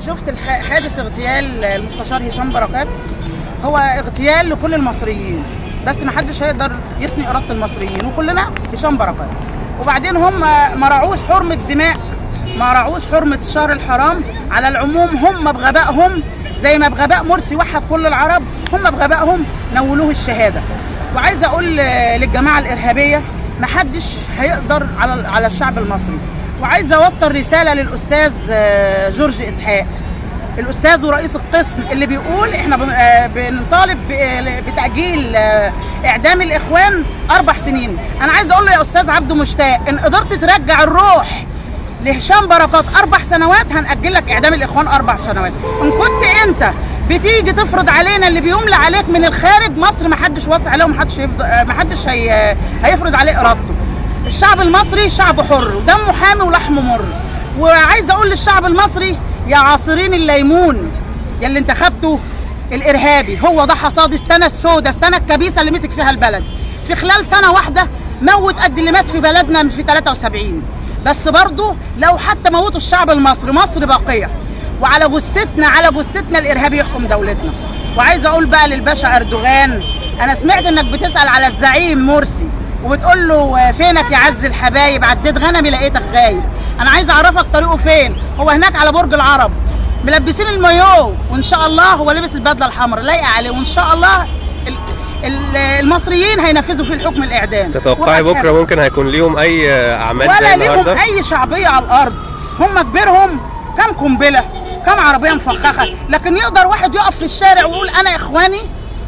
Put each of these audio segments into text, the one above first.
شفت الح- حادث اغتيال المستشار هشام بركات هو اغتيال لكل المصريين بس ما حدش هيقدر يثني اراده المصريين وكلنا هشام بركات وبعدين هم ما راعوش حرمه دماء ما راعوش حرمه الشهر الحرام على العموم هم بغبائهم زي ما بغباء مرسي وحد كل العرب هم بغبائهم نولوه الشهاده وعايزه اقول آه، للجماعه الارهابيه ما حدش هيقدر على على الشعب المصري وعايزه اوصل رساله للاستاذ آه، جورج اسحاق الاستاذ ورئيس القسم اللي بيقول احنا بن- آه، بنطالب ب- بتاجيل آه، اعدام الاخوان اربع سنين انا عايزه اقول له يا استاذ عبده مشتاق ان قدرت ترجع الروح لهشام بركات اربع سنوات هنأجل لك اعدام الاخوان اربع سنوات ان كنت انت بتيجي تفرض علينا اللي بيملى عليك من الخارج مصر ما حدش واسع عليه وما حدش هيفض- آه، ما حدش هي... هيفرض عليه ارادته الشعب المصري شعب حر ودمه حامي ولحمه مر وعايزه اقول للشعب المصري يا عاصرين الليمون يا اللي انتخبته الارهابي هو ده حصاد السنه السوداء السنه الكبيسه اللي مسك فيها البلد في خلال سنه واحده موت قد اللي مات في بلدنا في 73 بس برضه لو حتى موتوا الشعب المصري مصر باقيه وعلى جثتنا على جثتنا الارهابي يحكم دولتنا وعايزه اقول بقى للباشا اردوغان انا سمعت انك بتسال على الزعيم مرسي وبتقول له فينك يا عز الحبايب عديت غنمي لقيتك غايب انا عايز اعرفك طريقه فين هو هناك على برج العرب ملبسين المايو وان شاء الله هو لابس البدله الحمراء لايقه عليه وان شاء الله ال- ال- المصريين هينفذوا فيه الحكم الاعدام تتوقعي وقت بكره ممكن هيكون ليهم اي اعمال زي ولا ليهم النهارده اي شعبيه على الارض هم كبيرهم كم قنبله كم عربيه مفخخه لكن يقدر واحد يقف في الشارع ويقول انا اخواني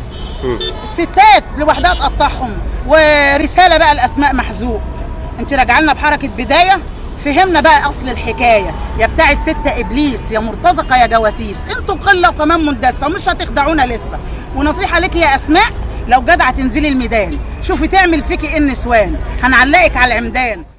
مم. الستات لوحدها تقطعهم ورساله بقى الاسماء محزوق انت راجعه لنا بحركه بدايه فهمنا بقى اصل الحكايه يا بتاع الستة ابليس يا مرتزقه يا جواسيس انتوا قله وكمان مندسه ومش هتخدعونا لسه ونصيحه لك يا اسماء لو جدعه تنزلي الميدان شوفي تعمل فيكي ايه النسوان هنعلقك على العمدان